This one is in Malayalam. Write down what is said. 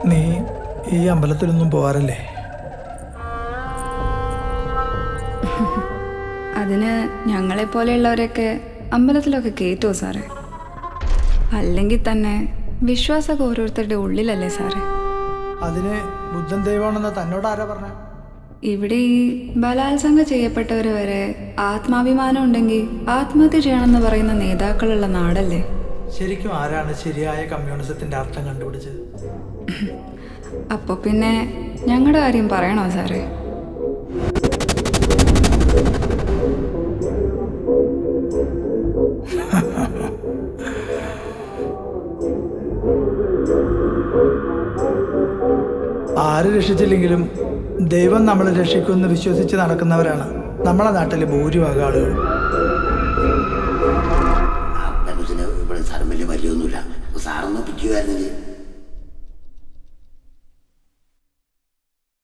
നീ ഈ അമ്പലത്തിലൊന്നും പോവാറില്ലേ അതിന് ഞങ്ങളെപ്പോലെയുള്ളവരൊക്കെ അമ്പലത്തിലൊക്കെ കയറ്റുമോ സാറേ അല്ലെങ്കിൽ തന്നെ വിശ്വാസമൊക്കെ ഓരോരുത്തരുടെ ഉള്ളിലല്ലേ സാറേ അതിന് ബുദ്ധൻ ദൈവമാണെന്ന് തന്നോട് ആരാ പറഞ്ഞ ഇവിടെ ഈ ബലാത്സംഗം ചെയ്യപ്പെട്ടവർ വരെ ആത്മാഭിമാനം ഉണ്ടെങ്കിൽ ആത്മഹത്യ ചെയ്യണമെന്ന് പറയുന്ന നേതാക്കളുള്ള നാടല്ലേ ശരിക്കും ആരാണ് ശരിയായ കമ്മ്യൂണിസത്തിന്റെ അർത്ഥം കണ്ടുപിടിച്ചത് അപ്പോൾ പിന്നെ ഞങ്ങളുടെ കാര്യം പറയണോ സാറേ ആര് രക്ഷിച്ചില്ലെങ്കിലും ദൈവം നമ്മളെ രക്ഷിക്കുമെന്ന് വിശ്വസിച്ച് നടക്കുന്നവരാണ് നമ്മളെ നാട്ടിലെ ഭൂരിഭാഗം ആളുകളും ആ പെൺകൊച്ചിന് ഇവിടെ സാറും വലിയ പരിചയമൊന്നുമില്ല സാറൊന്ന് പിറ്റുമായിരുന്നെങ്കിൽ